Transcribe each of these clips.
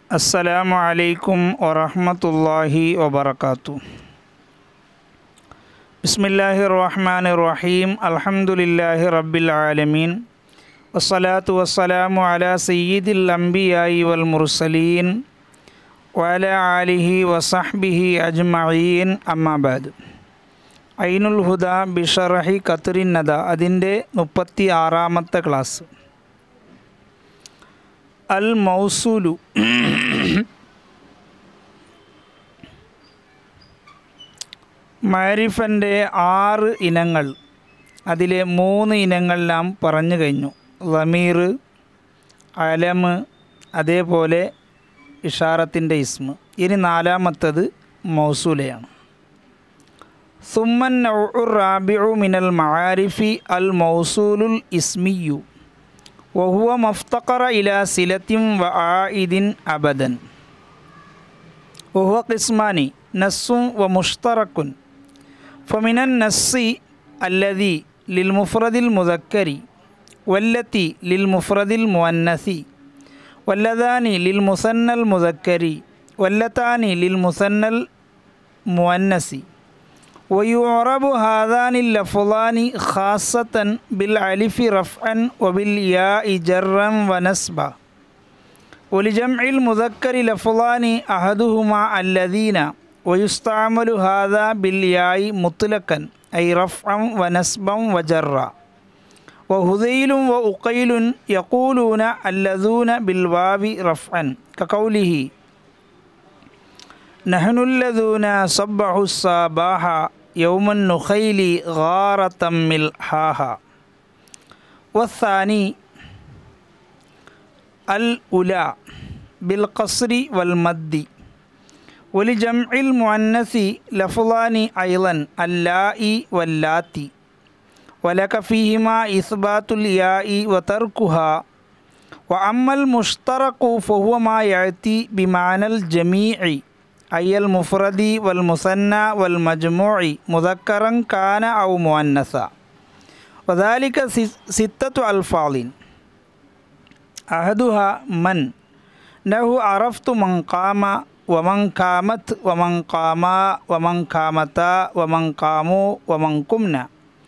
السلام عليكم ورحمة الله وبركاته بسم الله الرحمن الرحيم الحمد لله رب العالمين والصلاة والسلام على سيد الأنبياء والمرسلين وعلى آله وصحبه أجمعين أما بعد ഐനുൽ ഹുദ ബിഷറഹി ഖത്തറിൻ നദ അതിൻ്റെ മുപ്പത്തി ആറാമത്തെ ക്ലാസ് അൽ മൗസൂലു മാരിഫൻ്റെ ആറ് ഇനങ്ങൾ അതിലെ മൂന്ന് ഇനങ്ങൾ നാം പറഞ്ഞു കഴിഞ്ഞു ലമീർ അലമ് അതേപോലെ ഇഷാറത്തിൻ്റെ ഇസ്മ ഇനി നാലാമത്തത് മൗസൂലയാണ് സുമ്മൻ റാബിഉ മിനൽ മആരിഫി അൽ മൗസൂലുൽ ഇസ്മിയു وهو ما افتقر إلى صلة وعائد أبدا وهو قسمان نص ومشترك فمن النص الذي للمفرد المذكر والتي للمفرد المؤنث واللذان للمثنى المذكر واللتان للمثنى المؤنث ويعرب هذان اللفظان خاصة بالألف رفعا وبالياء جرا ونسبا ولجمع المذكر لفظان أحدهما الذين ويستعمل هذا بالياء مطلقا أي رفعا ونسبا وجرا وهذيل وأقيل يقولون اللذون بالواو رفعا كقوله نحن الذين صبحوا الصباح يوم النخيل غارة ملحاها والثاني الأولى بالقصر والمد ولجمع المؤنث لفظان أيضا اللاء واللاتي ولك فيهما إثبات الياء وتركها وأما المشترك فهو ما يأتي بمعنى الجميع أي المفرد والمثنى والمجموع مذكرا كان أو مؤنثا وذلك ستة ألفاظ أحدها من له عرفت من قام ومن قامت ومن قاما ومن قامتا ومن قاموا ومن قمنا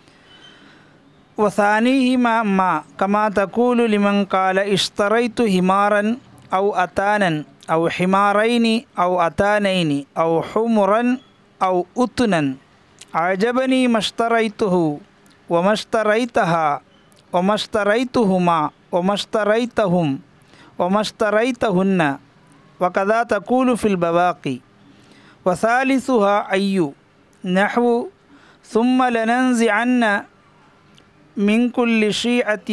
وثانيهما ما كما تقول لمن قال اشتريت همارا أو أتانا أو حمارين أو أتانين أو حمرا أو أتنا أعجبني ما اشتريته وما اشتريتها وما اشتريتهما وما اشتريتهم وما اشتريتهن وكذا تقول في البواقي وثالثها أي نحو ثم لننزعن من كل شيعة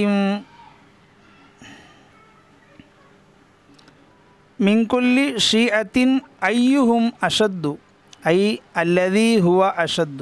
من كل شيعة أيهم أشد أي الذي هو أشد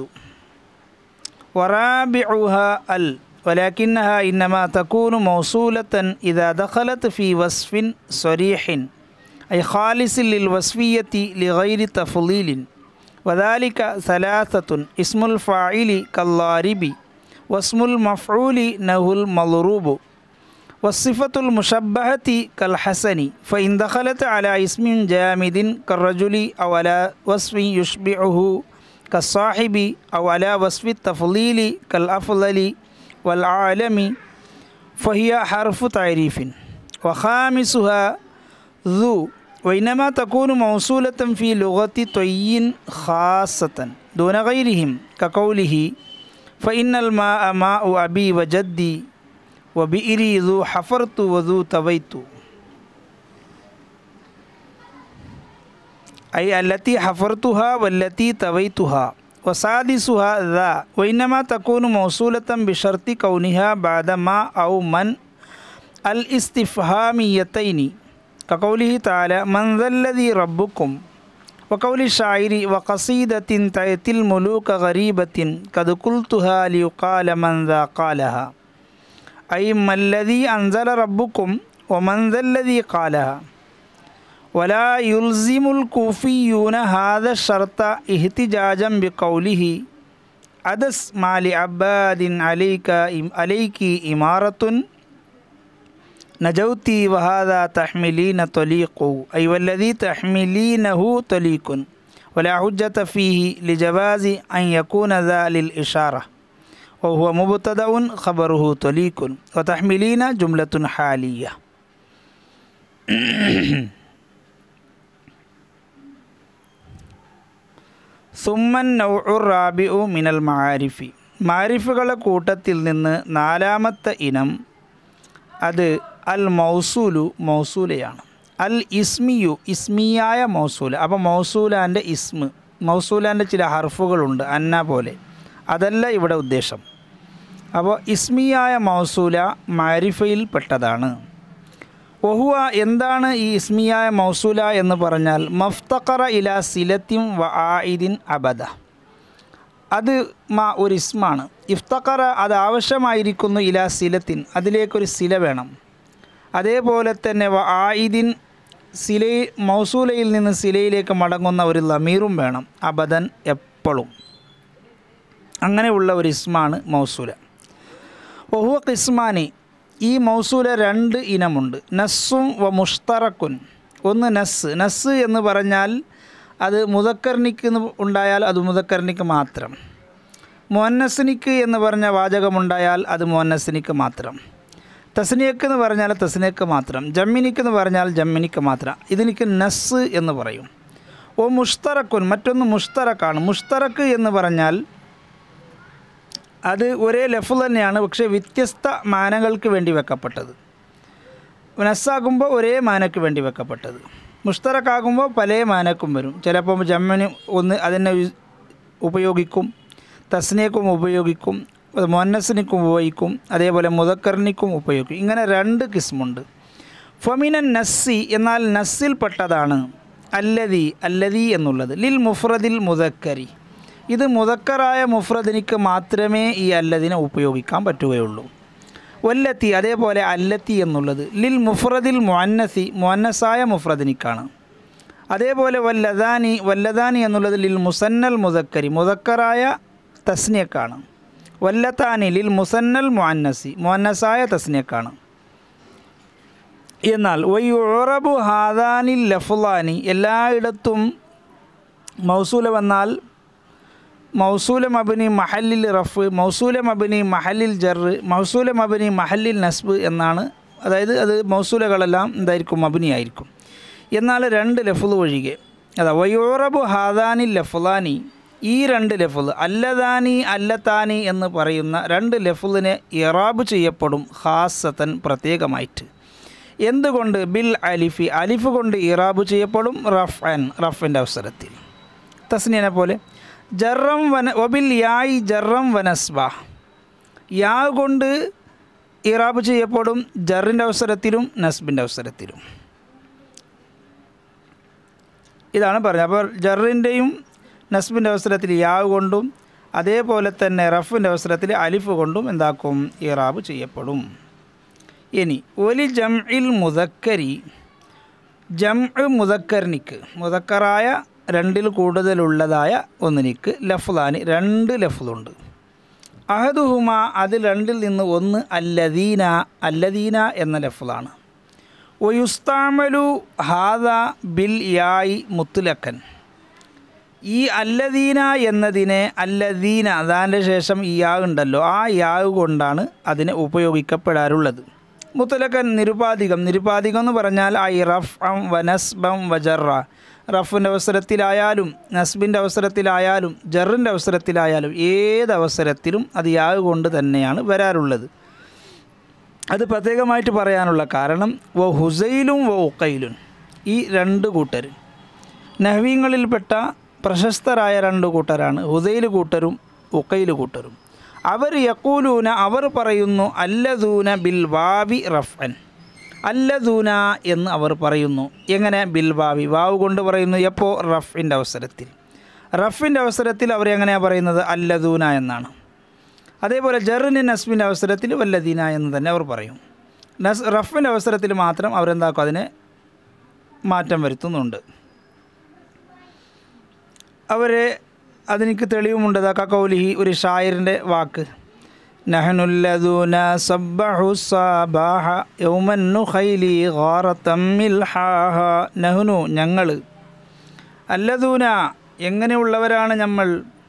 ورابعها ال ولكنها إنما تكون موصولة إذا دخلت في وصف صريح أي خالص للوصفية لغير تفضيل وذلك ثلاثة اسم الفاعل كالضارب واسم المفعول نهو المضروب والصفة المشبهة كالحسن فإن دخلت على اسم جامد كالرجل أو على وصف يشبعه كالصاحب أو على وصف التفضيل كالأفضل والعالم فهي حرف تعريف وخامسها ذو وإنما تكون موصولة في لغة طي خاصة دون غيرهم كقوله فإن الماء ماء أبي وجدي وبئري ذو حفرت وذو تبيت أي التي حفرتها والتي تبيتها وسادسها ذا وإنما تكون موصولة بشرط كونها بعد ما أو من الاستفهاميتين كقوله تعالى من ذا الذي ربكم وقول الشاعر وقصيدة تأتي الملوك غريبة قد قلتها ليقال من ذا قالها أي ما الذي أنزل ربكم ومن ذا الذي قالها ولا يلزم الكوفيون هذا الشرط احتجاجا بقوله عدس ما لعباد عليك عليك إمارة നജൗത്തി വഹാദ തഹ്മിലീന തൊലീഖു ഐ വല്ലദീ തഹ്മിലീനഹു തൊലീഖുൻ ولا حجة فيه لجواز أن يكون ذا للإشارة وهو مبتدأ خبره طليق وتحملين جملة حالية സുമ്മൻ നൗഉർ റാബിഉ മിനൽ മാരിഫി മാരിഫുകളുടെ കൂട്ടത്തിൽ നിന്ന് നാലാമത്തെ ഇനം അത് അൽ മൗസൂലു മൗസൂലയാണ് അൽ ഇസ്മിയു ഇസ്മിയായ മൗസൂല അപ്പോൾ മൗസൂലാൻ്റെ ഇസ്മ് മൗസൂലാൻ്റെ ചില ഹർഫുകളുണ്ട് അന്ന പോലെ അതല്ല ഇവിടെ ഉദ്ദേശം അപ്പോൾ ഇസ്മിയായ മൗസൂല മാരിഫയിൽ പെട്ടതാണ് ഒഹുവ എന്താണ് ഈ ഇസ്മിയായ മൗസൂല എന്ന് പറഞ്ഞാൽ മഫ്തഖറ ഇല സിലത്തിൻ വ ആയിദിൻ അബദ അത് മാ ഒരു ഇസ്മാണ് ഇഫ്തഖറ അത് ആവശ്യമായിരിക്കുന്നു ഇല സിലത്തിൻ അതിലേക്കൊരു സില വേണം അതേപോലെ തന്നെ വ ആയിദിൻ സില മൗസൂലയിൽ നിന്ന് സിലയിലേക്ക് മടങ്ങുന്ന ഒരു ലമീറും വേണം അബദൻ എപ്പോഴും അങ്ങനെയുള്ള ഒരു ഇസ്മാണ് മൗസൂല ഒഹുവ കിസ്മാനി ഈ മൗസൂല രണ്ട് ഇനമുണ്ട് നസ്സും വ മുഷ്തറക്കുൻ ഒന്ന് നസ് നസ് എന്ന് പറഞ്ഞാൽ അത് മുതക്കർണിക്ക് ഉണ്ടായാൽ അത് മുതക്കർണിക്ക് മാത്രം മുഹന്നസിനിക്ക് എന്ന് പറഞ്ഞ വാചകമുണ്ടായാൽ അത് മുഹന്നസിനിക്ക് മാത്രം തസ്നിയക്ക് എന്ന് പറഞ്ഞാൽ തസ്നിയക്ക് മാത്രം ജമ്മിനിക്ക് എന്ന് പറഞ്ഞാൽ ജമ്മിനിക്ക് മാത്രം ഇതിനിക്ക് നസ് എന്ന് പറയും ഓ മുഷ്തറക്കുൻ മറ്റൊന്ന് മുഷ്തറക്കാണ് മുഷ്തറക്ക് എന്ന് പറഞ്ഞാൽ അത് ഒരേ ലഫ് തന്നെയാണ് പക്ഷേ വ്യത്യസ്ത മാനകൾക്ക് വേണ്ടി വെക്കപ്പെട്ടത് നസ്സാകുമ്പോൾ ഒരേ മാനയ്ക്ക് വേണ്ടി വെക്കപ്പെട്ടത് മുഷ്തറക്കാകുമ്പോൾ പല മാനക്കും വരും ചിലപ്പോൾ ജമ്മന് ഒന്ന് അതിനെ ഉപയോഗിക്കും തസ്നേക്കും ഉപയോഗിക്കും മൊന്നസിനിക്കും ഉപയോഗിക്കും അതേപോലെ മുതക്കറിനിക്കും ഉപയോഗിക്കും ഇങ്ങനെ രണ്ട് കിസ്മുണ്ട് ഫൊമിനൻ നസ്സി എന്നാൽ നസ്സിൽപ്പെട്ടതാണ് അല്ലതി അല്ലതി എന്നുള്ളത് ലിൽ മുഫ്രദിൽ മുതക്കരി ഇത് മുതക്കറായ മുഫ്രദിനിക്ക് മാത്രമേ ഈ അല്ലതിനെ ഉപയോഗിക്കാൻ പറ്റുകയുള്ളൂ വല്ലത്തി അതേപോലെ അല്ലത്തി എന്നുള്ളത് ലിൽ മുഫ്രദിൽ മുഅന്നസി മുഅന്നസായ മുഫ്രദിനിക്കാണ് അതേപോലെ വല്ലദാനി വല്ലദാനി എന്നുള്ളത് ലിൽ മുസന്നൽ മുതക്കരി മുതക്കറായ തസ്നിയക്കാണ് വല്ലത്താനി ലിൽ മുസന്നൽ മുഅന്നസി മുഅന്നസായ തസ്നിയക്കാണ് എന്നാൽ വയ്യുറബു ഹാദാനിൽ ലഫുലാനി എല്ലായിടത്തും മൗസൂല വന്നാൽ മൗസൂല മബനി മഹല്ലിൽ റഫ് മൗസൂല മബനി മഹല്ലിൽ ജറ് മൗസൂല മബനി മഹല്ലിൽ നസ്ബ് എന്നാണ് അതായത് അത് മൗസൂലകളെല്ലാം എന്തായിരിക്കും മബനി ആയിരിക്കും എന്നാൽ രണ്ട് ലഫുൽ ഒഴികെ അതാ വയോറബു ഹാദാനി ലഫുലാനി ഈ രണ്ട് ലഫുൽ അല്ലദാനി അല്ലത്താനി എന്ന് പറയുന്ന രണ്ട് ലഫുലിനെ ഇറാബ് ചെയ്യപ്പെടും ഹാസത്തൻ പ്രത്യേകമായിട്ട് എന്തുകൊണ്ട് ബിൽ അലിഫി അലിഫ് കൊണ്ട് ഇറാബ് ചെയ്യപ്പെടും റഫ് അൻ റഫിൻ്റെ അവസരത്തിൽ തസ്നീനെ പോലെ ജറം വന ഒബിൽ യായി ജറം വനസ്ബ യാ കൊണ്ട് ഇറാബ് ചെയ്യപ്പെടും ജറിൻ്റെ അവസരത്തിലും നസ്ബിൻ്റെ അവസരത്തിലും ഇതാണ് പറഞ്ഞത് അപ്പോൾ ജറിൻ്റെയും നസ്ബിൻ്റെ അവസരത്തിൽ യാ കൊണ്ടും അതേപോലെ തന്നെ റഫിൻ്റെ അവസരത്തിൽ അലിഫ് കൊണ്ടും എന്താക്കും ഇറാബ് ചെയ്യപ്പെടും ഇനി ഒലി ജംഇൽ മുതക്കരി ജം മുതക്കറിനിക്ക് മുതക്കറായ രണ്ടിൽ കൂടുതലുള്ളതായ ഒന്നിനിക്ക് ലഫ്ലാനി രണ്ട് ലഫ്ലുണ്ട് അഹദുഹുമ അതിൽ രണ്ടിൽ നിന്ന് ഒന്ന് അല്ലദീന അല്ലദീന എന്ന ലഫ്ലാണ് ഒയുസ്താമലു ഹാദ ബിൽ യായി മുത്തുലക്കൻ ഈ അല്ലദീന എന്നതിനെ അല്ലദീന അതാൻ്റെ ശേഷം ഈ യാ ഉണ്ടല്ലോ ആ യാവ് കൊണ്ടാണ് അതിനെ ഉപയോഗിക്കപ്പെടാറുള്ളത് മുത്തലക്കൻ നിരുപാധികം നിരുപാധികം എന്ന് പറഞ്ഞാൽ ഐ റഫ് അം വനസ്ബം വജറ റഫിൻ്റെ അവസരത്തിലായാലും നസ്ബിൻ്റെ അവസരത്തിലായാലും ജറിൻ്റെ അവസരത്തിലായാലും ഏതവസരത്തിലും അത് യാവ് കൊണ്ട് തന്നെയാണ് വരാറുള്ളത് അത് പ്രത്യേകമായിട്ട് പറയാനുള്ള കാരണം വ ഹുസൈലും വ ഉക്കയിലും ഈ രണ്ട് കൂട്ടർ നഹ്വീങ്ങളിൽപ്പെട്ട പ്രശസ്തരായ രണ്ട് കൂട്ടരാണ് ഹുസൈൽ കൂട്ടരും ഉക്കയിൽ കൂട്ടരും അവർ യക്കൂലൂന അവർ പറയുന്നു അല്ലദൂന ബിൽ വാവി റഫൻ അല്ലദൂന എന്ന് അവർ പറയുന്നു എങ്ങനെ ബിൽ വാവി വാവ് കൊണ്ട് പറയുന്നു എപ്പോൾ റഫിൻ്റെ അവസരത്തിൽ റഫിൻ്റെ അവസരത്തിൽ അവർ എങ്ങനെയാണ് പറയുന്നത് അല്ലദൂന എന്നാണ് അതേപോലെ ജറിന് നസ്ബിൻ്റെ അവസരത്തിൽ വല്ലദീന എന്ന് തന്നെ അവർ പറയും നസ് റഫിൻ്റെ അവസരത്തിൽ മാത്രം അവരെന്താക്കും അതിനെ മാറ്റം വരുത്തുന്നുണ്ട് അവർ അതെനിക്ക് തെളിവുമുണ്ട് അതാ കൗലിഹി ഒരു ഷായറിൻ്റെ വാക്ക് نحن الذين سبحوا الصباح يوم النخيل غارة ملحاها نحن ഞങ്ങൾ അല്ലദൂന എങ്ങനെയുള്ളവരാണ് നമ്മൾ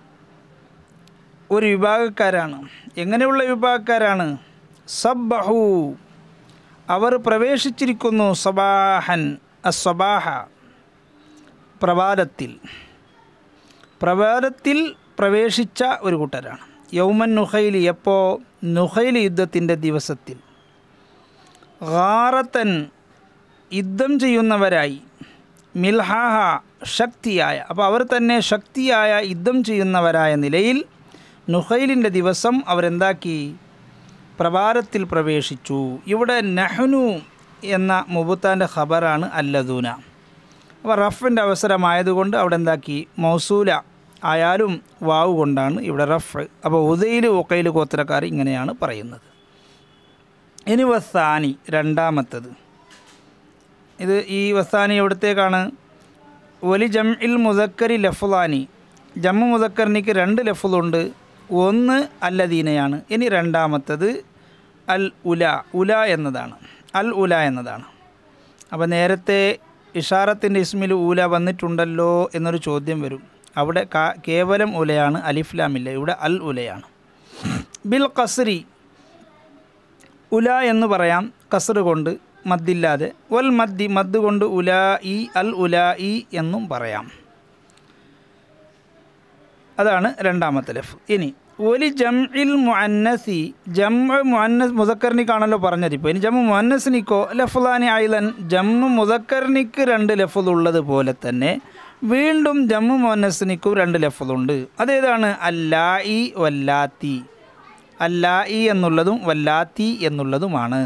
ഒരു വിഭാഗക്കാരാണ് എങ്ങനെയുള്ള വിഭാഗക്കാരാണ് സബ്ബഹു അവർ പ്രവേശിച്ചിരിക്കുന്നു സബാഹൻ അസ്വബാഹ പ്രഭാതത്തിൽ പ്രഭാതത്തിൽ പ്രവേശിച്ച ഒരു കൂട്ടരാണ് യൗമൻ നുഹൈലി എപ്പോൾ നുഹൈലി യുദ്ധത്തിൻ്റെ ദിവസത്തിൽ ഗാറത്തൻ യുദ്ധം ചെയ്യുന്നവരായി മിൽഹാഹ ശക്തിയായ അപ്പോൾ അവർ തന്നെ ശക്തിയായ യുദ്ധം ചെയ്യുന്നവരായ നിലയിൽ നുഹൈലിൻ്റെ ദിവസം അവരെന്താക്കി പ്രഭാതത്തിൽ പ്രവേശിച്ചു ഇവിടെ നഹ്നു എന്ന മുബുത്താൻ്റെ ഖബറാണ് അല്ലദൂന അപ്പോൾ റഫിൻ്റെ അവസരമായതുകൊണ്ട് അവിടെ എന്താക്കി മൗസൂല ആയാലും വാവ് കൊണ്ടാണ് ഇവിടെ റഫ് അപ്പോൾ ഉദയിൽ ഒക്കയിൽ ഗോത്രക്കാർ ഇങ്ങനെയാണ് പറയുന്നത് ഇനി വസാനി രണ്ടാമത്തത് ഇത് ഈ വസാനി എവിടത്തേക്കാണ് ഒലി ജം ഇൽ മുദക്കരി ലഫുലാനി ജമ്മു മുദക്കറിനിക്ക് രണ്ട് ലഫുലുണ്ട് ഒന്ന് അല്ലദീനയാണ് ഇനി രണ്ടാമത്തത് അൽ ഉല ഉല എന്നതാണ് അൽ ഉല എന്നതാണ് അപ്പോൾ നേരത്തെ ഇഷാറത്തിൻ്റെ ഇസ്മിൽ ഊല വന്നിട്ടുണ്ടല്ലോ എന്നൊരു ചോദ്യം വരും അവിടെ കാ കേവലം ഉലയാണ് അലിഫ്ലാമില്ല ഇവിടെ അൽ ഉലയാണ് ബിൽ കസ്രി ഉല എന്ന് പറയാം കസറ് കൊണ്ട് മദ്ദില്ലാതെ വൽ മദ്ദി മദ് കൊണ്ട് ഉലാ ഇ അൽ ഉലാ ഇ എന്നും പറയാം അതാണ് രണ്ടാമത്തെ ലഫ് ഇനി ഒലി ജം ഇൽ മുഅന്നസി ജമ്മ മുഅന്നസ് മുതക്കറിനിക്കാണല്ലോ പറഞ്ഞത് ഇപ്പോൾ ഇനി ജമ്മു മുഅന്നസിനിക്കോ ലഫുലാനി ഐലൻ ജമ്മു മുതക്കറിനിക്ക് രണ്ട് ലഫുൽ ഉള്ളത് പോലെ തന്നെ വീണ്ടും ജമ്മു മുഅന്നസിനിക്കും രണ്ട് ലഫുലുണ്ട് അതേതാണ് അല്ലായി വല്ലാത്തി അല്ലായി എന്നുള്ളതും വല്ലാത്തി എന്നുള്ളതുമാണ്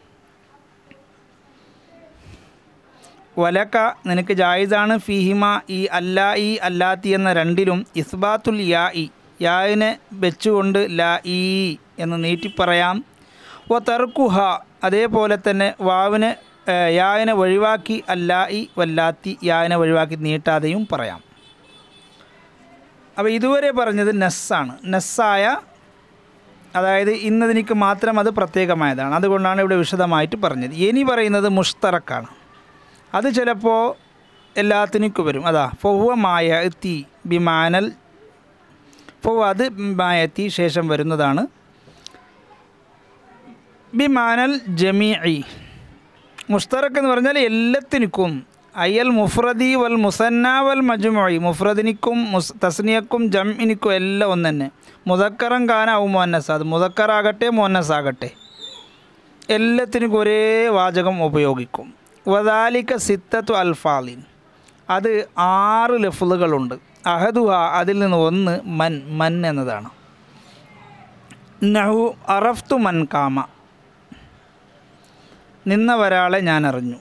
വലക്ക നിനക്ക് ജായിദാണ് ഫിഹിമ ഈ അല്ലാ ഈ അല്ലാത്തി എന്ന രണ്ടിലും ഇസ്ബാത്തുൽ യാ ഇ യാവിനെ വെച്ചുകൊണ്ട് ലാ ഈ എന്ന് നീട്ടിപ്പറയാം വ തർക്കുഹ അതേപോലെ തന്നെ വാവിനെ യാവിനെ ഒഴിവാക്കി അല്ലാ ഈ വല്ലാത്തി യാവിനെ ഒഴിവാക്കി നീട്ടാതെയും പറയാം അപ്പോൾ ഇതുവരെ പറഞ്ഞത് നെസ്സാണ് നെസ്സായ അതായത് ഇന്നതിനിക്ക് മാത്രം അത് പ്രത്യേകമായതാണ് അതുകൊണ്ടാണ് ഇവിടെ വിശദമായിട്ട് പറഞ്ഞത് ഇനി പറയുന്നത് മുഷ്തറക്കാണ് അത് ചിലപ്പോൾ എല്ലാത്തിനും വരും അതാ ഫൊവ്വ മായ എത്തി ബിമാനൽ ഫൊവ്വ അത് മായത്തി ശേഷം വരുന്നതാണ് ബിമാനൽ ജമീഇ മുസ്തറക്ക് എന്ന് പറഞ്ഞാൽ എല്ലാത്തിനും അയൽ മുഫ്രദി വൽ മുസന്ന വൽ മജുമൊഴി മുഫ്രദിനിക്കും മുസ് തസ്നിയക്കും ജംഇനിക്കും എല്ലാം ഒന്ന് തന്നെ മുതക്കറം കാനാവും മോന്നസ് അത് മുതക്കറാകട്ടെ മോന്നസ് ആകട്ടെ എല്ലാത്തിനും ഒരേ വാചകം ഉപയോഗിക്കും വദാലിക്ക സിത്തത്തു അൽഫാലിൻ അത് ആറ് ലഫുലുകളുണ്ട് അഹദുഹ അതിൽ നിന്ന് ഒന്ന് മൻ മൻ എന്നതാണ് നഹു അറഫ്തു മൻ കാമ നിന്ന ഒരാളെ ഞാൻ അറിഞ്ഞു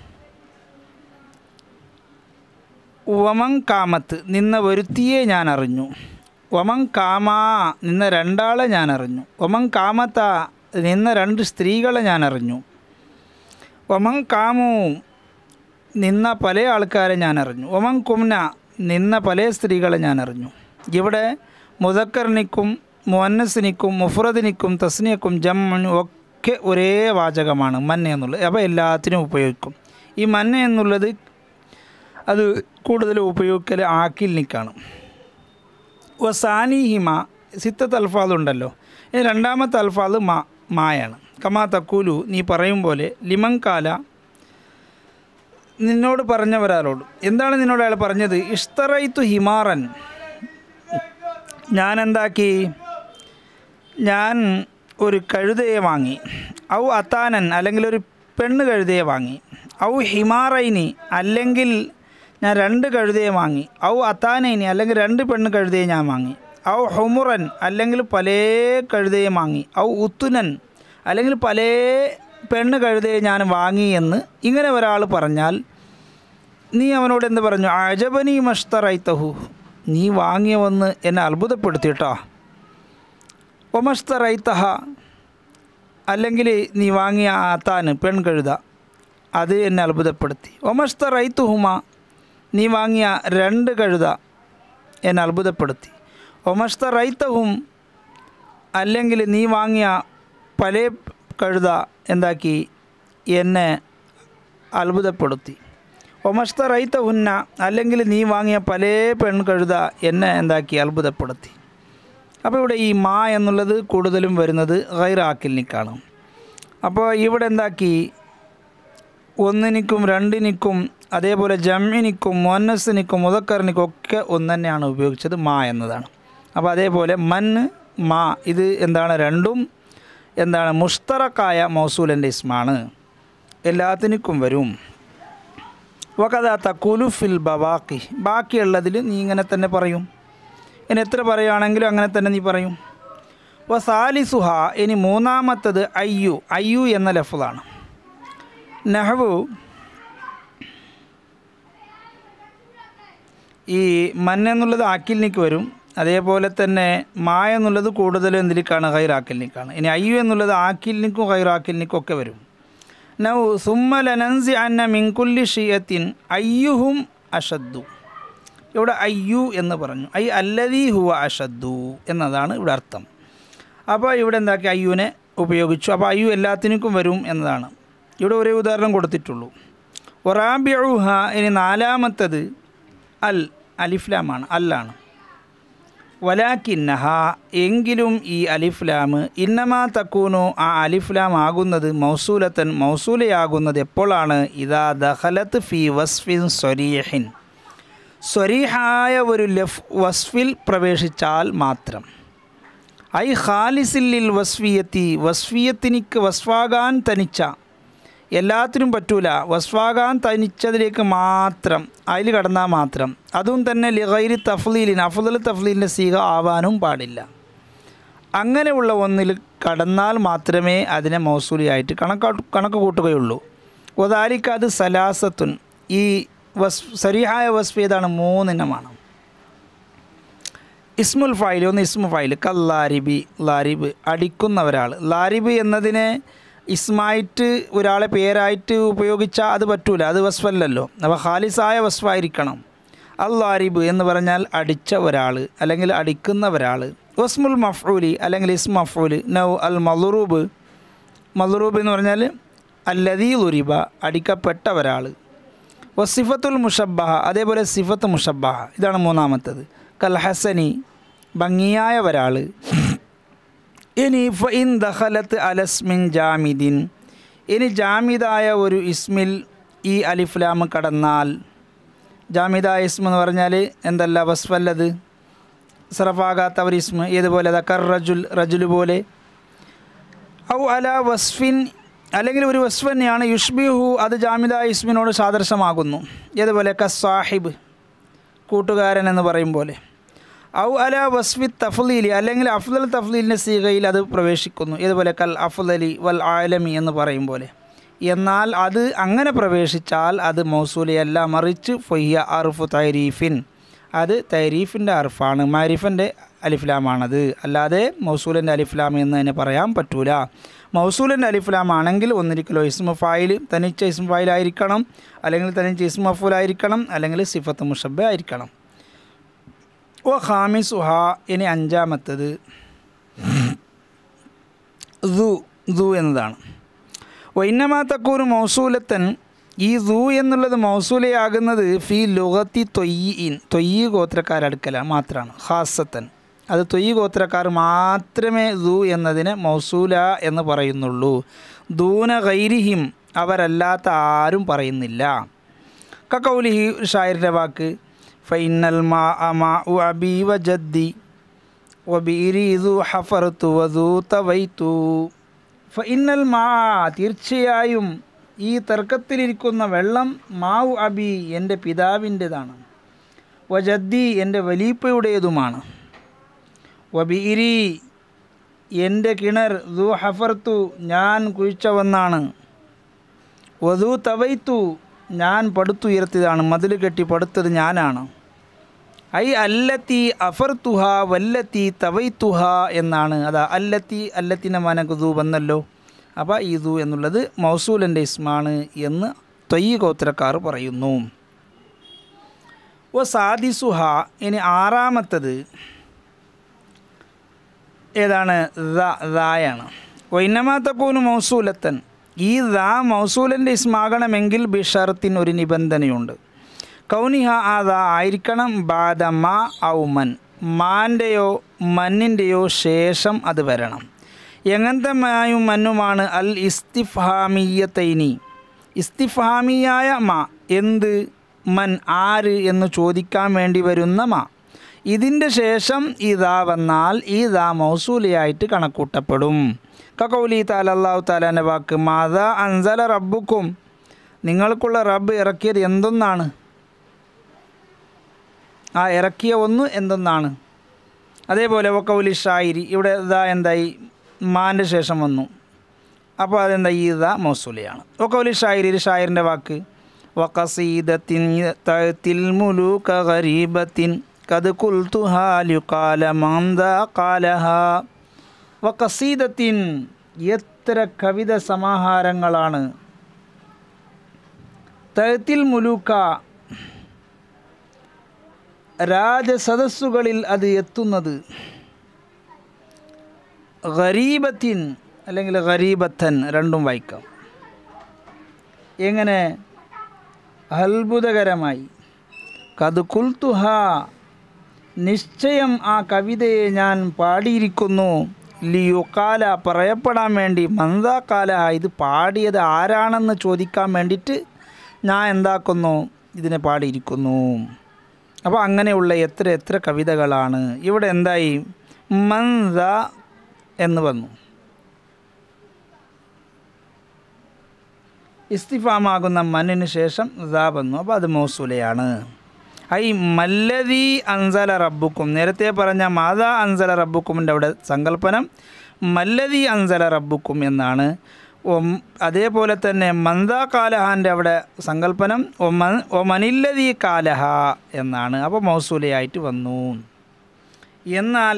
വമൻ കാമത്ത് നിന്ന ഒരുത്തിയെ ഞാൻ അറിഞ്ഞു വമൻ കാമാ നിന്ന രണ്ടാളെ ഞാൻ അറിഞ്ഞു വമൻ കാമത്ത നിന്ന രണ്ട് സ്ത്രീകളെ ഞാൻ അറിഞ്ഞു ഒമൻ കാമു നിന്ന പല ആൾക്കാരെ ഞാൻ അറിഞ്ഞു ഒമൻ കുംന നിന്ന പല സ്ത്രീകളെ ഞാൻ അറിഞ്ഞു ഇവിടെ മുതക്കറിനിക്കും മുന്നസിനിക്കും മുഫ്രദിനിക്കും തസ്നിയക്കും ജമ്മനും ഒക്കെ ഒരേ വാചകമാണ് മന്ന എന്നുള്ളത് അപ്പോൾ എല്ലാത്തിനും ഉപയോഗിക്കും ഈ മന്ന എന്നുള്ളത് അത് കൂടുതൽ ഉപയോഗിക്കൽ ആക്കിൽനിക്കാണ് വസാനി ഹിമ സിത്തത്ത് അൽഫാദ് ഉണ്ടല്ലോ ഇനി രണ്ടാമത്തെ അൽഫാദ് മാ മായാണ് കമാ തക്കൂലു നീ പറയും പോലെ ലിമങ്കാല നിന്നോട് പറഞ്ഞവരാരോട് എന്താണ് നിന്നോട് അയാൾ പറഞ്ഞത് ഇഷ്തറൈത്തു ഹിമാറൻ ഞാൻ എന്താക്കി ഞാൻ ഒരു കഴുതയെ വാങ്ങി ഔ അത്താനൻ അല്ലെങ്കിൽ ഒരു പെണ്ണ് കഴുതയെ വാങ്ങി ഔ ഹിമാറൈനി അല്ലെങ്കിൽ ഞാൻ രണ്ട് കഴുതയെ വാങ്ങി ഔ അത്താനൈനി അല്ലെങ്കിൽ രണ്ട് പെണ്ണ് കഴുതയെ ഞാൻ വാങ്ങി ഔ ഹുമുറൻ അല്ലെങ്കിൽ പല കഴുതയെ വാങ്ങി ഔ ഉത്തുനൻ അല്ലെങ്കിൽ പല പെണ്ണ് കഴുതയെ ഞാൻ വാങ്ങി എന്ന് ഇങ്ങനെ ഒരാൾ പറഞ്ഞാൽ നീ അവനോട് എന്ത് പറഞ്ഞു അജബനി മഷ്തറൈത്തഹു നീ വാങ്ങിയ വന്ന് എന്നെ അത്ഭുതപ്പെടുത്തിയിട്ടോ ഒമസ്തറൈത്തഹ അല്ലെങ്കിൽ നീ വാങ്ങിയ ആത്താന് പെൺകഴുത അത് എന്നെ അത്ഭുതപ്പെടുത്തി ഒമസ്തറൈത്തുഹുമ നീ വാങ്ങിയ രണ്ട് കഴുത എന്നെ അത്ഭുതപ്പെടുത്തി ഒമസ്തറൈത്തഹും അല്ലെങ്കിൽ നീ വാങ്ങിയ പല കഴുത എന്താക്കി എന്നെ അത്ഭുതപ്പെടുത്തി ഒമസ്ത റൈത്ത ഉന്ന അല്ലെങ്കിൽ നീ വാങ്ങിയ പല പെൺകഴുത എന്നെ എന്താക്കി അത്ഭുതപ്പെടുത്തി അപ്പോൾ ഇവിടെ ഈ മാ എന്നുള്ളത് കൂടുതലും വരുന്നത് ഗൈറാക്കിലിനിക്കാണ് അപ്പോൾ ഇവിടെ എന്താക്കി ഒന്നിനിക്കും രണ്ടിനിക്കും അതേപോലെ ജമ്മിനിക്കും മൊന്നസിനിക്കും മുതക്കറിനിക്കും ഒക്കെ ഒന്ന് തന്നെയാണ് ഉപയോഗിച്ചത് മാ എന്നതാണ് അപ്പോൾ അതേപോലെ മണ്ണ് മാ ഇത് എന്താണ് രണ്ടും എന്താണ് മുഷ്തറക്കായ മൗസൂലൻ്റെ ഇസ്മാണ് എല്ലാത്തിനും വരും വകത തക്കുലു ഫിൽ ബവാക്കി ബാക്കിയുള്ളതിൽ നീ ഇങ്ങനെ തന്നെ പറയും ഇനി എത്ര പറയുകയാണെങ്കിലും അങ്ങനെ തന്നെ നീ പറയും വ സാലിസുഹ ഇനി മൂന്നാമത്തത് അയ്യു അയ്യു എന്ന ലഫ്ലാണ് നെഹവു ഈ മൻ എന്നുള്ളത് ആക്കിലിനിക്ക് വരും അതേപോലെ തന്നെ മാ എന്നുള്ളത് കൂടുതലും എന്തിലേക്കാണ് ഹൈറാക്കിലിനിക്കാണ് ഇനി അയ്യു എന്നുള്ളത് ആക്കിലിനിക്കും ഹൈറാക്കിലിനിക്കും ഒക്കെ വരും നൗ സുമ്മ ലനൻസി അന്ന മിൻകുല്ലി ഷിയത്തിൻ അയ്യുഹും അഷദ്ദു ഇവിടെ അയ്യു എന്ന് പറഞ്ഞു ഐ അല്ലദീ ഹുവ അഷദ്ദു എന്നതാണ് ഇവിടെ അർത്ഥം അപ്പോൾ ഇവിടെ എന്താക്കി അയ്യുവിനെ ഉപയോഗിച്ചു അപ്പോൾ അയ്യു എല്ലാത്തിനും വരും എന്നതാണ് ഇവിടെ ഒരേ ഉദാഹരണം കൊടുത്തിട്ടുള്ളൂ ഒറാബിയുഹ ഇനി നാലാമത്തത് അൽ അലിഫ്ലാമാണ് അല്ലാണ് വലാക്കിന്നഹ എങ്കിലും ഈ അലിഫ്ലാം ഇന്നമാ തക്കൂനു ആ അലിഫ്ലാം ആകുന്നത് മൗസൂലത്തൻ മൗസൂലയാകുന്നത് എപ്പോഴാണ് ഇതാ ദഹലത്ത് ഫി വസ്ഫിൻ സ്വരീഹിൻ സ്വരീഹായ ഒരു ലഫ് വസ്ഫിൽ പ്രവേശിച്ചാൽ മാത്രം ഐ ഖാലിസില്ലിൽ വസ്ഫിയത്തി വസ്ഫിയത്തിനിക്ക് വസ്ഫാകാൻ തനിച്ച എല്ലാത്തിനും പറ്റൂല വസ്ഫാകാൻ തനിച്ചതിലേക്ക് മാത്രം അതിൽ കടന്നാൽ മാത്രം അതും തന്നെ ലിഗൈരി തഫ്ലീലിന് അഫ്ദൽ തഫ്ലീലിൻ്റെ സീക ആവാനും പാടില്ല അങ്ങനെയുള്ള ഒന്നിൽ കടന്നാൽ മാത്രമേ അതിനെ മൗസൂലിയായിട്ട് കണക്കാ കണക്ക് കൂട്ടുകയുള്ളൂ ഒതാലിക്ക് അത് സലാസത്തുൻ ഈ വസ് സരിഹായ വസ്ഫ് ഏതാണ് മൂന്നിനമാണ് ഇസ്മുൽ ഫൈൽ ഒന്ന് ഇസ്മു ഫൈൽ കല്ലാരിബി ലാരിബ് അടിക്കുന്ന ഒരാൾ ലാരിബ് എന്നതിനെ ഇസ്മായിട്ട് ഒരാളെ പേരായിട്ട് ഉപയോഗിച്ചാൽ അത് പറ്റൂല അത് വസ്ഫല്ലല്ലോ അപ്പോൾ ഖാലിസായ വസ്ഫായിരിക്കണം അൽ ലാരിബ് എന്ന് പറഞ്ഞാൽ അടിച്ച ഒരാൾ അല്ലെങ്കിൽ അടിക്കുന്ന ഒരാൾ വസ്മുൽ മഫ്ഊലി അല്ലെങ്കിൽ ഇസ് മഫ്ഊല് നൗ അൽ മലുറൂബ് മലുറൂബ് എന്ന് പറഞ്ഞാൽ അല്ലദീ ലുരിബ അടിക്കപ്പെട്ട ഒരാൾ വസിഫത്തുൽ മുഷബ്ബഹ അതേപോലെ സിഫത്ത് മുഷബ്ബഹ ഇതാണ് മൂന്നാമത്തത് കൽ ഹസനി ഭംഗിയായ ഒരാൾ ഇനി ഫഇൻ ദഖലത്ത് അലസ്മിൻ ജാമിദിൻ ഇനി ജാമിദായ ഒരു ഇസ്മിൽ ഈ അലിഫ്ലാം കടന്നാൽ ജാമിദായ ഇസ്മ എന്ന് പറഞ്ഞാൽ എന്തല്ല വസ്ഫല്ലത് സറഫാകാത്ത ഒരു ഇസ്മ ഏതുപോലെ ദക്കർ റജുൽ റജുൽ പോലെ ഔ അല വസ്ഫിൻ അല്ലെങ്കിൽ ഒരു വസ്ഫ് തന്നെയാണ് യുഷ്ബിഹു അത് ജാമിദായ ഇസ്മിനോട് സാദൃശമാകുന്നു ഏതുപോലെ കസാഹിബ് കൂട്ടുകാരൻ എന്ന് പറയും പോലെ ഔ അല വസ്ഫി തഫ്ലീലി അല്ലെങ്കിൽ അഫ്ദൽ തഫ്ലീലിൻ്റെ സീകയിൽ അത് പ്രവേശിക്കുന്നു ഇതുപോലെ കൽ അഫ്ദലി വൽ ആലമി എന്ന് പറയും പോലെ എന്നാൽ അത് അങ്ങനെ പ്രവേശിച്ചാൽ അത് മൗസൂലിയല്ല മറിച്ച് ഫൊയ്യ അർഫു തൈരീഫിൻ അത് തൈരീഫിൻ്റെ അർഫാണ് മാരിഫിൻ്റെ അലിഫ്ലാമാണത് അല്ലാതെ മൗസൂലിൻ്റെ അലിഫ്ലാം എന്ന് തന്നെ പറയാൻ പറ്റൂല മൗസൂലിൻ്റെ അലിഫ്ലാം ആണെങ്കിൽ ഒന്നിരിക്കലോ ഇസ്മ ഫായിൽ തനിച്ച ഇസ്മ ഫായിലായിരിക്കണം അല്ലെങ്കിൽ തനിച്ച ഇസ്മ മഫൂലായിരിക്കണം അല്ലെങ്കിൽ സിഫത്ത് മുഷബ ആയിരിക്കണം ഓ ഖാമിസുഹ ഇനി അഞ്ചാമത്തത് ദു ദു എന്നതാണ് വൈന്നമാ തക്കൂർ മൗസൂലത്തൻ ഈ ദു എന്നുള്ളത് മൗസൂലയാകുന്നത് ഫി ലുഗത്തി തൊയ്യിൻ തൊയ്യ് ഗോത്രക്കാരടുക്കലാണ് മാത്രമാണ് ഖാസത്തൻ അത് തൊയ്യ് ഗോത്രക്കാർ മാത്രമേ ദു എന്നതിനെ മൗസൂല എന്ന് പറയുന്നുള്ളൂ ദൂന ഗൈരിഹിം അവരല്ലാത്ത ആരും പറയുന്നില്ല കക്കൗലിഹി ഷായറിൻ്റെ വാക്ക് ഫൈനൽ മാ അമാ ഉ അബി വ ജദ്ദി വബീരീതു ഹഫർത്തു വധൂ തവൈത്തു ഫൈനൽ മാ തീർച്ചയായും ഈ തർക്കത്തിലിരിക്കുന്ന വെള്ളം മാവു അബി എൻ്റെ പിതാവിൻ്റെതാണ് വജദ്ദി എൻ്റെ വലീപ്പയുടേതുമാണ് വബീരി എൻ്റെ കിണർ ദു ഹഫർത്തു ഞാൻ കുഴിച്ചവന്നാണ് വധു തവൈത്തു ഞാൻ പടുത്തുയർത്തിയതാണ് മതിൽ കെട്ടി പടുത്തത് ഞാനാണ് ഐ അല്ലത്തി അഫർത്തുഹ വല്ലത്തി തവൈത്തുഹ എന്നാണ് അതാ അല്ലത്തി അല്ലത്തിൻ്റെ മനകുതു വന്നല്ലോ അപ്പോൾ ഇതു എന്നുള്ളത് മൗസൂലിൻ്റെ ഇസ്മാണ് എന്ന് തൊയ്യ് ഗോത്രക്കാർ പറയുന്നു ഓ സാദിസുഹ ഇനി ആറാമത്തത് ഏതാണ് ദ ദായാണ് വൈനമാത്തക്കൂന് മൗസൂലത്തൻ ഈ ദ മൗസൂലൻ്റെ ഇസ്മാകണമെങ്കിൽ ബിഷർത്തിൻ ഒരു നിബന്ധനയുണ്ട് കൗനിഹ ആ ദ ആയിരിക്കണം ബാദ മാ ഔ മൻ മാൻ്റെയോ മന്നിൻ്റെയോ ശേഷം അത് വരണം എങ്ങനത്തെ മായും മന്നുമാണ് അൽ ഇസ്തിഫാമീയത്തൈനി ഇസ്തിഫാമിയായ മാ എന്ത് മൻ ആര് എന്ന് ചോദിക്കാൻ വേണ്ടി വരുന്ന മാ ഇതിൻ്റെ ശേഷം ഇതാ വന്നാൽ ഇതാ മൗസൂലിയായിട്ട് കണക്കൂട്ടപ്പെടും കക്കൗലി താല അള്ളാഹു താലാൻ്റെ വാക്ക് മാത അൻസല റബ്ബുക്കും നിങ്ങൾക്കുള്ള റബ്ബ് ഇറക്കിയത് എന്തൊന്നാണ് ആ ഇറക്കിയ ഒന്ന് എന്തൊന്നാണ് അതേപോലെ വക്കൗലി ഷായിരി ഇവിടെ ഇതാ എന്തായി മാൻ്റെ ശേഷം വന്നു അപ്പോൾ അതെന്താ ഈ ഇതാ മൗസൂലിയാണ് വക്കൗലി ഷായിരി ഷായറിൻ്റെ വാക്ക് വക്കസീദത്തിൻ തഴത്തിൽ മുലൂക ഗരീബത്തിൻ കത് കുൽത്തുഹാലു കാല മാന്ത കാലഹ വക്കസീദത്തിൻ എത്ര കവിത സമാഹാരങ്ങളാണ് തഴത്തിൽ മുലൂക്ക രാജസദസ്സുകളിൽ അത് എത്തുന്നത് ഗരീബത്തിൻ അല്ലെങ്കിൽ ഗരീബത്തൻ രണ്ടും വായിക്കാം എങ്ങനെ അത്ഭുതകരമായി കത് കുൽത്തുഹ നിശ്ചയം ആ കവിതയെ ഞാൻ പാടിയിരിക്കുന്നു ലിയുക്കാല പറയപ്പെടാൻ വേണ്ടി മന്ദാക്കാല ഇത് പാടിയത് ആരാണെന്ന് ചോദിക്കാൻ വേണ്ടിയിട്ട് ഞാൻ എന്താക്കുന്നു ഇതിനെ പാടിയിരിക്കുന്നു അപ്പോൾ അങ്ങനെയുള്ള എത്ര എത്ര കവിതകളാണ് ഇവിടെ എന്തായി മന്ദ എന്ന് വന്നു ഇസ്തിഫാമാകുന്ന മന്നിന് ശേഷം ദാ വന്നു അപ്പോൾ അത് മൗസൂലയാണ് ഐ മല്ലതി അൻസല റബ്ബുക്കും നേരത്തെ പറഞ്ഞ മാതാ അൻസല റബ്ബുക്കുമിൻ്റെ അവിടെ സങ്കല്പനം മല്ലതി അൻസല റബ്ബുക്കും എന്നാണ് ഒം അതേപോലെ തന്നെ മന്ദാ കാലഹാൻ്റെ അവിടെ സങ്കല്പനം ഒമൻ ഒമനില്ലതി കാലഹ എന്നാണ് അപ്പോൾ മൗസൂലയായിട്ട് വന്നു എന്നാൽ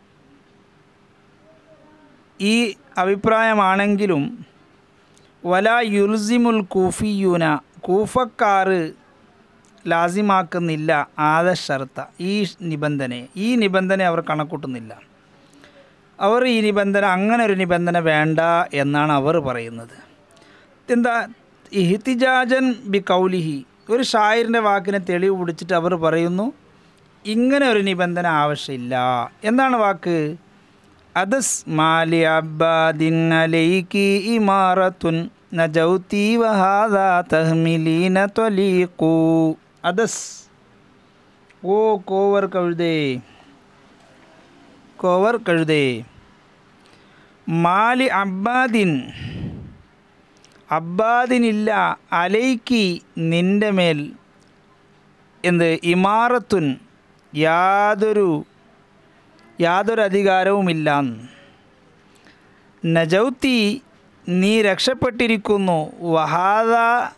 ഈ അഭിപ്രായമാണെങ്കിലും വല യുൽസിമുൽ കൂഫിയൂന കൂഫക്കാർ ലാസിമാക്കുന്നില്ല ആദ ഷർത്ത ഈ നിബന്ധനയെ ഈ നിബന്ധന അവർ കണക്കൂട്ടുന്നില്ല അവർ ഈ നിബന്ധന അങ്ങനെ ഒരു നിബന്ധന വേണ്ട എന്നാണ് അവർ പറയുന്നത് എന്താ ഇഹ്തിജാജൻ ബി കൗലിഹി ഒരു ഷായറിൻ്റെ വാക്കിനെ തെളിവ് പിടിച്ചിട്ട് അവർ പറയുന്നു ഇങ്ങനെ ഒരു നിബന്ധന ആവശ്യമില്ല എന്താണ് വാക്ക് അദസ് മാലി അബ്ബാദിൻ അലൈക്കി ഇമാറത്തുൻ നജൗത്തി വഹാദ തഹ്മിലീന ത്വലീഖു അദസ് ഓ കോവർ കഴുതേ കോവർ കഴുതേ മാലി അബ്ബാദിൻ അബ്ബാദിനില്ല അലൈക്കി നിൻ്റെ മേൽ എന്ത് ഇമാറത്തുൻ യാതൊരു യാതൊരു അധികാരവുമില്ല നജൗത്തി നീ രക്ഷപ്പെട്ടിരിക്കുന്നു വഹാദ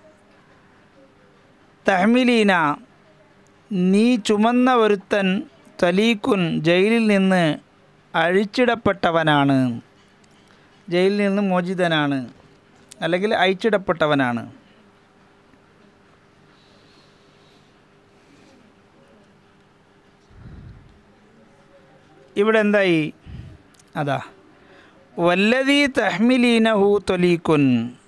തഹ്മിലീന നീ ചുമന്ന ഒരുത്തൻ തലീക്കുൻ ജയിലിൽ നിന്ന് അഴിച്ചിടപ്പെട്ടവനാണ് ജയിലിൽ നിന്ന് മോചിതനാണ് അല്ലെങ്കിൽ അയച്ചിടപ്പെട്ടവനാണ് ഇവിടെ എന്തായി അതാ വല്ലതി തഹ്മിലീനഹു തൊലീക്കുൻ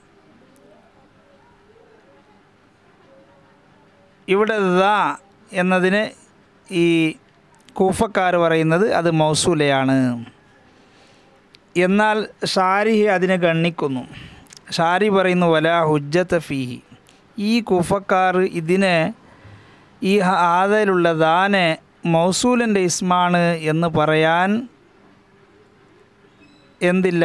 ഇവിടെ ദ എന്നതിന് ഈ കൂഫക്കാർ പറയുന്നത് അത് മൗസൂലയാണ് എന്നാൽ ഷാരിഹി അതിനെ ഗണ്ണിക്കുന്നു ഷാരി പറയുന്നു വല ഹുജ്ജത്ത ഫീഹി ഈ കൂഫക്കാർ ഇതിനെ ഈ ആദയിലുള്ള ദാനെ മൗസൂലിൻ്റെ ഇസ്മാണ് എന്ന് പറയാൻ എന്തില്ല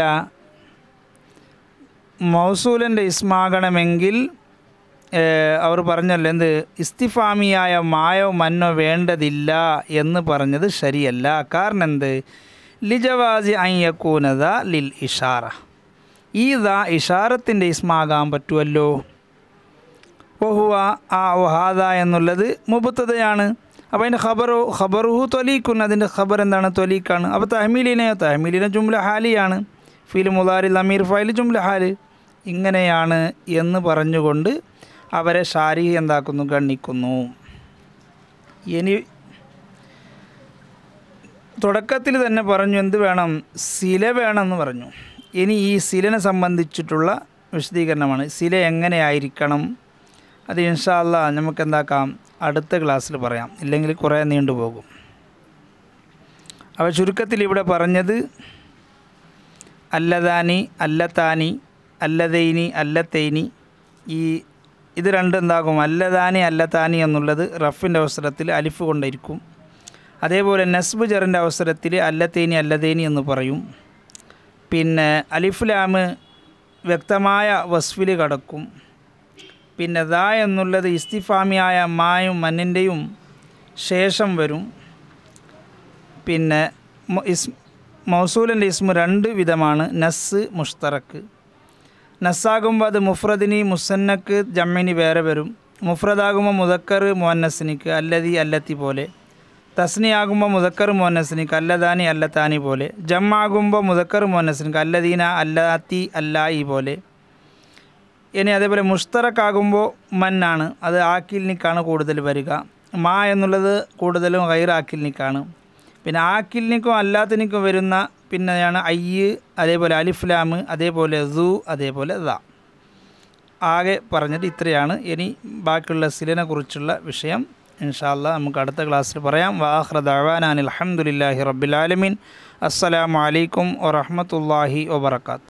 മൗസൂലിൻ്റെ ഇസ്മാകണമെങ്കിൽ അവർ പറഞ്ഞല്ലോ എന്ത് ഇസ്തിഫാമിയായ മായോ മന്നോ വേണ്ടതില്ല എന്ന് പറഞ്ഞത് ശരിയല്ല കാരണം എന്ത് ലിജവാസി അയ്യക്കൂനത ലിൽ ഇഷാറ ഈ ദാ ഇഷാറത്തിൻ്റെ ഇസ്മാകാൻ പറ്റുമല്ലോ ഓഹുവ ആ ഒഹാദ എന്നുള്ളത് മുബത്തതയാണ് അപ്പോൾ അതിൻ്റെ ഖബറു ഖബറുഹു തൊലീക്കുൻ അതിൻ്റെ ഖബർ എന്താണ് തൊലീക്കാണ് അപ്പോൾ തഹമീലിനെ തഹമീലിനെ ജുംല ഹാലിയാണ് ഫിൽ മുദാരിൽ അമീർ ഫൈൽ ജുംല ഹാല് ഇങ്ങനെയാണ് എന്ന് പറഞ്ഞുകൊണ്ട് അവരെ ഷാരി എന്താക്കുന്നു ഗണ്ണിക്കുന്നു ഇനി തുടക്കത്തിൽ തന്നെ പറഞ്ഞു എന്ത് വേണം ശില വേണമെന്ന് പറഞ്ഞു ഇനി ഈ ശിലനെ സംബന്ധിച്ചിട്ടുള്ള വിശദീകരണമാണ് ശില എങ്ങനെയായിരിക്കണം അത് ഇൻഷാല്ല നമുക്ക് എന്താക്കാം അടുത്ത ക്ലാസ്സിൽ പറയാം ഇല്ലെങ്കിൽ കുറേ നീണ്ടുപോകും അവ ചുരുക്കത്തിൽ ഇവിടെ പറഞ്ഞത് അല്ലതാനി അല്ലത്താനി അല്ലതൈനി അല്ലത്തൈനി ഈ ഇത് രണ്ടും എന്താകും അല്ലതാനി അല്ലത്താനി എന്നുള്ളത് റഫിൻ്റെ അവസരത്തിൽ അലിഫ് കൊണ്ടിരിക്കും അതേപോലെ നസ്ബ് ജറിൻ്റെ അവസരത്തിൽ അല്ലത്തേനി അല്ലതേനി എന്ന് പറയും പിന്നെ അലിഫുലാമ് വ്യക്തമായ വസ്ഫിൽ കടക്കും പിന്നെ ദ എന്നുള്ളത് ഇസ്തിഫാമിയായ മായും മന്നിൻ്റെയും ശേഷം വരും പിന്നെ മൊ- ഇസ് മൗസൂലിൻ്റെ ഇസ്മു രണ്ട് വിധമാണ് നസ് മുഷ്തറക്ക് നസ്സാകുമ്പോൾ അത് മുഫ്രദിനി മുസന്നക്ക് ജമ്മിനി വേറെ വരും മുഫ്രദാകുമ്പോൾ മുതക്കർ മുഹന്നസിനിക്ക് അല്ലതി അല്ലത്തി പോലെ തസ്നിയാകുമ്പോൾ മുതക്കർ മുഹന്നസിനിക്ക് അല്ലദാനി അല്ലത്താനി പോലെ ജമ്മാകുമ്പോൾ മുതക്കർ മുഹന്നസിനിക്ക് അല്ലദീന അല്ലാത്തി അല്ലായി പോലെ ഇനി അതേപോലെ മുഷ്തറക്കാകുമ്പോൾ മന്നാണ് അത് ആക്കിൽനിക്കാണ് കൂടുതൽ വരിക മാ എന്നുള്ളത് കൂടുതലും ഗൈർ ആക്കിൽനിക്കാണ് പിന്നെ ആക്കിൽനിക്കും അല്ലാത്തിനിക്കും വരുന്ന പിന്നെയാണ് അയ്യ് അതേപോലെ അലിഫ്ലാം അതേപോലെ സു അതേപോലെ ദ ആകെ പറഞ്ഞത് ഇത്രയാണ് ഇനി ബാക്കിയുള്ള സിലിനെ കുറിച്ചുള്ള വിഷയം ഇൻഷാല്ല നമുക്ക് അടുത്ത ക്ലാസ്സിൽ പറയാം വാഹ്റ ദവാനാൻ അലഹമുല്ലാഹി റബ്ബിലാലമീൻ അസ്സലാമു അലൈക്കും വറഹമത്തല്ലാഹി വബർക്കാത്തു